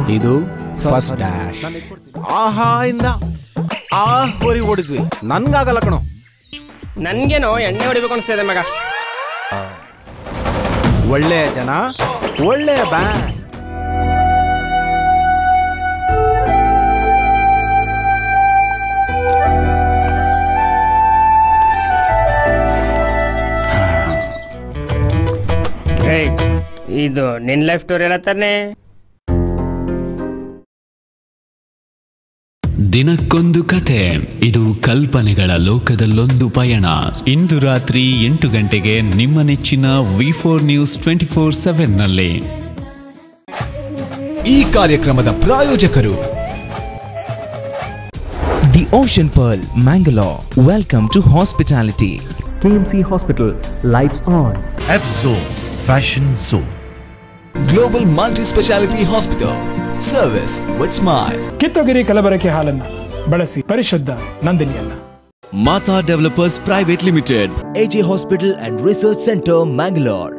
ಇದು first dash ಆಹಾ ಇಂದ ಆ ಹೋರಿ ಓಡಿದ್ವಿ ನನ್ಗಾಗಲ್ಲ ಕಣೋ ನನ್ಗೇನೋ ಎಣ್ಣೆ ಹೊಡಿಬೇಕು ಅನಿಸ್ತಿದೆ ಮಗ ಒಳ್ಳೆ ಜನ ಒಳ್ಳೆ ಬ್ಯಾಂಡ್ ಏಯ್ ಇದು ನಿನ್ ಲೈಫ್ ಸ್ಟೋರಿ ಎಲ್ಲ ತಾನೆ ದಿನಕ್ಕೊಂದು ಕತೆ ಇದು ಕಲ್ಪನೆಗಳ ಲೋಕದಲ್ಲೊಂದು ಪಯಣ ಇಂದು ರಾತ್ರಿ ಎಂಟು ಗಂಟೆಗೆ ನಿಮ್ಮ ನೆಚ್ಚಿನ V four news twenty four ಸೆವೆನ್ನಲ್ಲಿ ಈ ಕಾರ್ಯಕ್ರಮದ ಪ್ರಾಯೋಜಕರು The Ocean Pearl, Mangalore. Welcome to hospitality. KMC Hospital, lights on. F Zone Fashion Zone. Global multi speciality hospital service with smile ಕಿತ್ತೊಗಿರಿ ಕಲಬರಕೆ ಹಾಲನ್ನ ಬಳಸಿ ಪರಿಶುದ್ಧ ನಂದಿನಿಯನ್ನ Mata developers private limited AJ hospital and research centre Mangalore